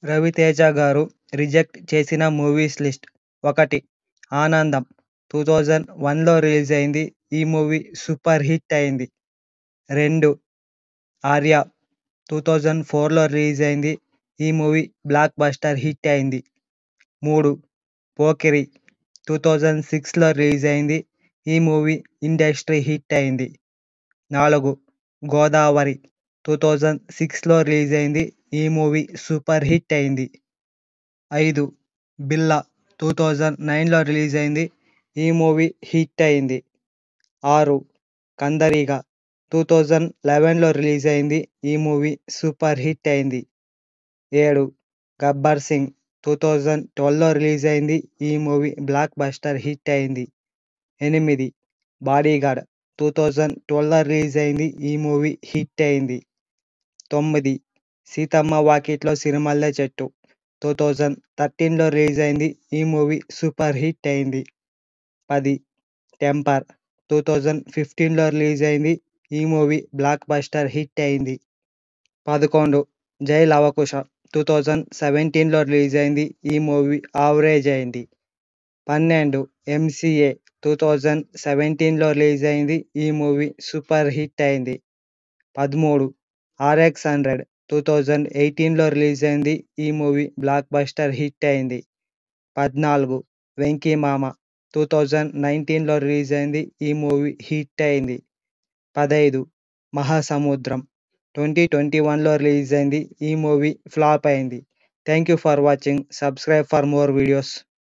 రవితేజ గారు రిజెక్ట్ చేసిన movies list ఒకటి ఆనందం టూ థౌజండ్ వన్లో రిలీజ్ అయింది ఈ మూవీ సూపర్ హిట్ అయింది రెండు ఆర్య టూ థౌజండ్ ఫోర్లో రిలీజ్ అయింది ఈ మూవీ బ్లాక్ బస్టర్ హిట్ అయింది మూడు పోకిరి టూ థౌజండ్ సిక్స్లో రిలీజ్ అయింది ఈ మూవీ ఇండస్ట్రీ హిట్ అయింది నాలుగు గోదావరి టూ థౌజండ్ సిక్స్లో రిలీజ్ అయింది ఈ మూవీ సూపర్ హిట్ అయింది ఐదు బిల్లా టూ థౌజండ్ నైన్లో రిలీజ్ అయింది ఈ మూవీ హిట్ అయింది ఆరు కందరీగ టూ థౌజండ్ లెవెన్లో రిలీజ్ అయింది ఈ మూవీ సూపర్ హిట్ అయింది ఏడు గబ్బర్ సింగ్ టూ థౌజండ్ ట్వెల్వ్లో రిలీజ్ అయింది ఈ మూవీ బ్లాక్ బస్టర్ హిట్ అయింది ఎనిమిది బాడీగార్డ్ టూ థౌజండ్ ట్వెల్వ్లో రిలీజ్ అయింది ఈ మూవీ హిట్ అయింది తొమ్మిది సీతమ్మ వాకిట్లో సిరిమల్లె చెట్టు టూ థౌజండ్ థర్టీన్లో రిలీజ్ అయింది ఈ మూవీ సూపర్ హిట్ అయింది పది టెంపర్ టూ థౌజండ్ ఫిఫ్టీన్లో రిలీజ్ అయింది ఈ మూవీ బ్లాక్ బస్టర్ హిట్ అయింది పదకొండు జై లవకుశ టూ థౌజండ్ సెవెంటీన్లో రిలీజ్ అయింది ఈ మూవీ యావరేజ్ అయింది పన్నెండు ఎంసీఏ టూ థౌజండ్ సెవెంటీన్లో రిలీజ్ అయింది ఈ మూవీ సూపర్ హిట్ అయింది పదమూడు ఆర్ఎక్స్ హండ్రెడ్ టూ థౌజండ్ ఎయిటీన్లో రిలీజ్ అయింది ఈ మూవీ బ్లాక్ బస్టర్ హిట్ అయింది పద్నాలుగు వెంకీ మామ టూ థౌజండ్ నైన్టీన్లో రిలీజ్ అయింది ఈ మూవీ హిట్ అయింది పదైదు మహాసముద్రం ట్వంటీ ట్వంటీ వన్లో రిలీజ్ అయింది ఈ మూవీ ఫ్లాప్ అయింది thank you for watching subscribe for more videos